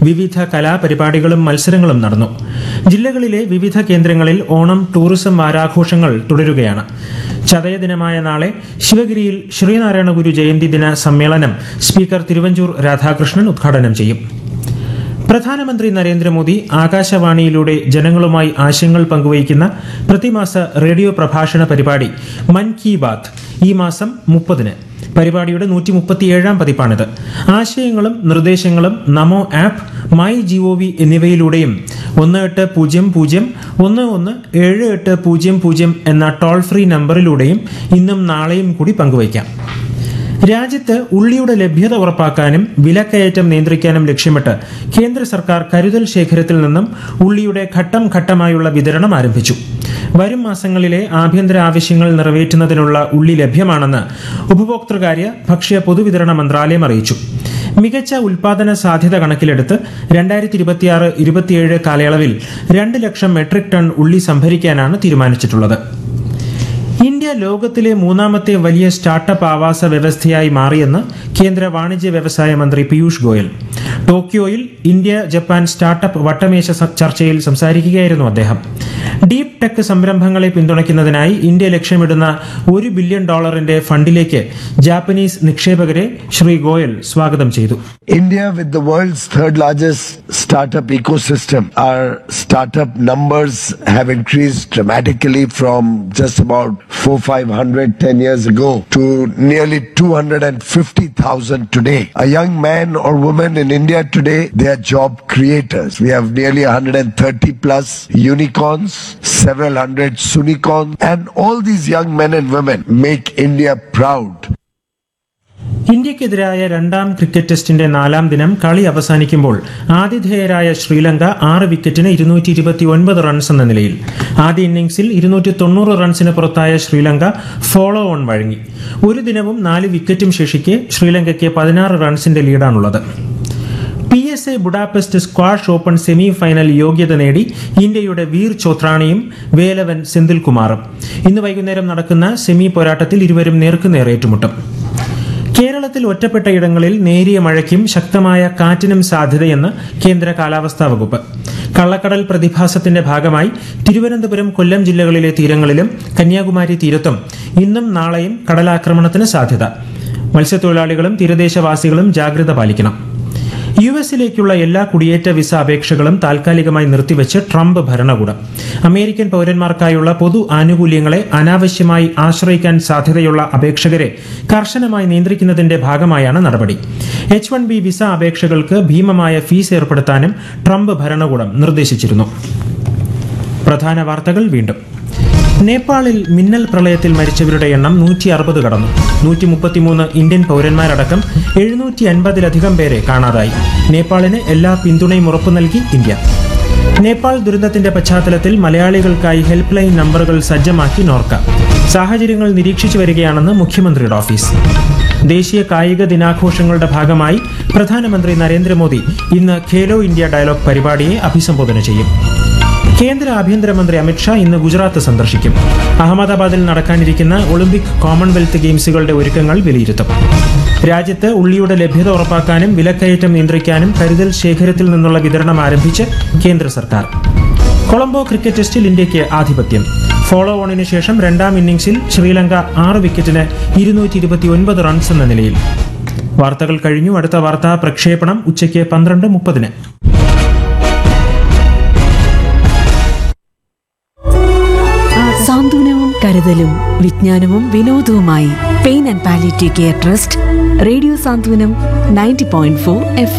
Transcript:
വിവിധ കലാപരിപാടികളും മത്സരങ്ങളും നടന്നു ജില്ലകളിലെ വിവിധ കേന്ദ്രങ്ങളിൽ ഓണം ടൂറിസം വാരാഘോഷങ്ങൾ തുടരുകയാണ് ചതയദിനമായ നാളെ ശിവഗിരിയിൽ ശ്രീനാരായണ ഗുരു ജയന്തി ദിന സമ്മേളനം സ്പീക്കർ തിരുവഞ്ചൂർ രാധാകൃഷ്ണൻ ഉദ്ഘാടനം ചെയ്യും പ്രധാനമന്ത്രി നരേന്ദ്രമോദി ആകാശവാണിയിലൂടെ ജനങ്ങളുമായി ആശയങ്ങൾ പങ്കുവയ്ക്കുന്ന പ്രതിമാസ റേഡിയോ പ്രഭാഷണ പരിപാടി മൻ കി ബാത്ത് ഈ മാസം മുപ്പതിന് പരിപാടിയുടെ നൂറ്റി മുപ്പത്തിയേഴാം പതിപ്പാണിത് ആശയങ്ങളും നിർദ്ദേശങ്ങളും നമോ ആപ്പ് മൈ ജിഒവി എന്നിവയിലൂടെയും ഒന്ന് എട്ട് പൂജ്യം പൂജ്യം ഒന്ന് ഒന്ന് ഏഴ് എട്ട് പൂജ്യം പൂജ്യം എന്ന ടോൾ ഫ്രീ നമ്പറിലൂടെയും ഇന്നും നാളെയും കൂടി പങ്കുവയ്ക്കാം രാജ്യത്ത് ഉള്ളിയുടെ ലഭ്യത ഉറപ്പാക്കാനും വിലക്കയറ്റം നിയന്ത്രിക്കാനും ലക്ഷ്യമിട്ട് കേന്ദ്ര സർക്കാർ കരുതൽ ശേഖരത്തിൽ നിന്നും ഉള്ളിയുടെ ഘട്ടം ഘട്ടമായുള്ള വിതരണം ആരംഭിച്ചു വരും മാസങ്ങളിലെ ആഭ്യന്തര ആവശ്യങ്ങൾ നിറവേറ്റുന്നതിനുള്ള ഉള്ളി ലഭ്യമാണെന്ന് ഉപഭോക്തൃകാര്യ ഭക്ഷ്യ പൊതുവിതരണ മന്ത്രാലയം അറിയിച്ചു മികച്ച ഉൽപാദന സാധ്യത കണക്കിലെടുത്ത് രണ്ടായിരത്തി ഇരുപത്തിയാറ് ഇരുപത്തിയേഴ് കാലയളവിൽ രണ്ട് ലക്ഷം മെട്രിക് ടൺ ഉള്ളി സംഭരിക്കാനാണ് തീരുമാനിച്ചിട്ടുള്ളത് ഇന്ത്യ ലോകത്തിലെ മൂന്നാമത്തെ വലിയ സ്റ്റാർട്ടപ്പ് ആവാസ വ്യവസ്ഥയായി മാറിയെന്ന് കേന്ദ്ര വാണിജ്യ വ്യവസായ മന്ത്രി പീയൂഷ് ഗോയൽ ടോക്കിയോയിൽ ഇന്ത്യ ജപ്പാൻ സ്റ്റാർട്ടപ്പ് വട്ടമേശ സ- ചർച്ചയിൽ സംസാരിക്കുകയായിരുന്നു അദ്ദേഹം ഡീപ് ടെക് സംരംഭങ്ങളെ പിന്തുണയ്ക്കുന്നതിനായി ഇന്ത്യ ലക്ഷ്യമിടുന്ന ഒരു ബില്യൺ ഡോളറിന്റെ ഫണ്ടിലേക്ക് ജാപ്പനീസ് നിക്ഷേപകരെ ശ്രീ ഗോയൽ സ്വാഗതം ചെയ്തു India, with the world's third largest startup ecosystem, our startup numbers have increased dramatically from just about four, five hundred ten years ago to nearly 250,000 today. A young man or woman in India today, they are job creators. We have nearly 130 plus unicorns, several hundred sunicorns, and all these young men and women make India proud. ഇന്ത്യക്കെതിരായ രണ്ടാം cricket ടെസ്റ്റിന്റെ നാലാം ദിനം കളി അവസാനിക്കുമ്പോൾ ആതിഥേയരായ ശ്രീലങ്ക ആറ് വിക്കറ്റിന് ഇരുന്നൂറ്റി ഇരുപത്തി ഒൻപത് റൺസ് എന്ന നിലയിൽ ആദ്യ ഇന്നിംഗ്സിൽ ഇരുന്നൂറ്റി തൊണ്ണൂറ് റൺസിന് പുറത്തായ ശ്രീലങ്ക ഫോളോ ഓൺ വഴങ്ങി ഒരു ദിനവും നാല് വിക്കറ്റും ശേഷിക്കെ ശ്രീലങ്കയ്ക്ക് പതിനാറ് റൺസിന്റെ ലീഡാണുള്ളത് P S A Budapest squash open semi final യോഗ്യത നേടി ഇന്ത്യയുടെ വീർ ചോത്രാണിയും വേലവൻ സെന്തിൽകുമാറും ഇന്ന് വൈകുന്നേരം നടക്കുന്ന സെമി പോരാട്ടത്തിൽ ഇരുവരും നേർക്കുനേർ ഏറ്റുമുട്ടും കേരളത്തിൽ ഒറ്റപ്പെട്ട ഇടങ്ങളിൽ നേരിയ മഴയ്ക്കും ശക്തമായ കാറ്റിനും സാധ്യതയെന്ന് കേന്ദ്ര കാലാവസ്ഥാ വകുപ്പ് കള്ളക്കടൽ പ്രതിഭാസത്തിന്റെ ഭാഗമായി തിരുവനന്തപുരം കൊല്ലം ജില്ലകളിലെ തീരങ്ങളിലും കന്യാകുമാരി തീരത്തും ഇന്നും നാളെയും കടലാക്രമണത്തിന് സാധ്യത മത്സ്യത്തൊഴിലാളികളും തീരദേശവാസികളും ജാഗ്രത പാലിക്കണം യു എസിലേക്കുള്ള എല്ലാ കുടിയേറ്റ വിസ അപേക്ഷകളും താൽക്കാലികമായി നിർത്തിവെച്ച് ട്രംപ് ഭരണകൂടം അമേരിക്കൻ പൗരന്മാർക്കായുള്ള പൊതു ആനുകൂല്യങ്ങളെ അനാവശ്യമായി ആശ്രയിക്കാൻ സാധ്യതയുള്ള അപേക്ഷകരെ കർശനമായി നിയന്ത്രിക്കുന്നതിന്റെ ഭാഗമായാണ് നടപടി എച്ച് വൺ ബി വിസ അപേക്ഷകൾക്ക് ഭീമമായ ഫീസ് ഏർപ്പെടുത്താനും ട്രംപ് ഭരണകൂടം നിർദ്ദേശിച്ചിരുന്നു പ്രധാന വാർത്തകൾ വീണ്ടും നേപ്പാളിൽ മിന്നൽ പ്രളയത്തിൽ മരിച്ചവരുടെ എണ്ണം നൂറ്റി അറുപത് കടന്നു നൂറ്റി മുപ്പത്തിമൂന്ന് ഇന്ത്യൻ പൗരന്മാരടക്കം എഴുന്നൂറ്റി അൻപതിലധികം പേരെ കാണാതായി നേപ്പാളിന് എല്ലാ പിന്തുണയും ഉറപ്പു നൽകി ഇന്ത്യ നേപ്പാൾ ദുരന്തത്തിന്റെ പശ്ചാത്തലത്തിൽ മലയാളികൾക്കായി ഹെൽപ്പ് ലൈൻ നമ്പറുകൾ സജ്ജമാക്കി നോർക്ക സാഹചര്യങ്ങൾ നിരീക്ഷിച്ചു വരികയാണെന്ന് മുഖ്യമന്ത്രിയുടെ ഓഫീസ് ദേശീയ കായിക ദിനാഘോഷങ്ങളുടെ ഭാഗമായി പ്രധാനമന്ത്രി നരേന്ദ്രമോദി ഇന്ന് ഖേലോ ഇന്ത്യ ഡയലോഗ് പരിപാടിയെ അഭിസംബോധന ചെയ്യും കേന്ദ്ര ആഭ്യന്തരമന്ത്രി അമിത്ഷാ ഇന്ന് ഗുജറാത്ത് സന്ദർശിക്കും അഹമ്മദാബാദിൽ നടക്കാനിരിക്കുന്ന ഒളിമ്പിക് കോമൺവെൽത്ത് ഗെയിംസുകളുടെ ഒരുക്കങ്ങൾ വിലയിരുത്തും രാജ്യത്ത് ഉള്ളിയുടെ ലഭ്യത ഉറപ്പാക്കാനും വിലക്കയറ്റം നിയന്ത്രിക്കാനും കരുതൽ ശേഖരത്തിൽ നിന്നുള്ള വിതരണം ആരംഭിച്ച് കേന്ദ്ര സർക്കാർ കൊളംബോ ക്രിക്കറ്റ് ടെസ്റ്റിൽ ഇന്ത്യയ്ക്ക് ആധിപത്യം ഫോളോ ഓണിന് ശേഷം രണ്ടാം ഇന്നിംഗ്സിൽ ശ്രീലങ്ക ആറ് വിക്കറ്റിന് ഇരുന്നൂറ്റി ഇരുപത്തി ഒൻപത് റൺസ് എന്ന നിലയിൽ വാർത്തകൾ കഴിഞ്ഞു അടുത്ത വാർത്താ പ്രക്ഷേപണം ഉച്ചയ്ക്ക് പന്ത്രണ്ട് മുപ്പതിന് സാന്ത്വനവും കരുതലും വിജ്ഞാനവും വിനോദവുമായി pain and palliative care trust radio Santhwanam ninety point four F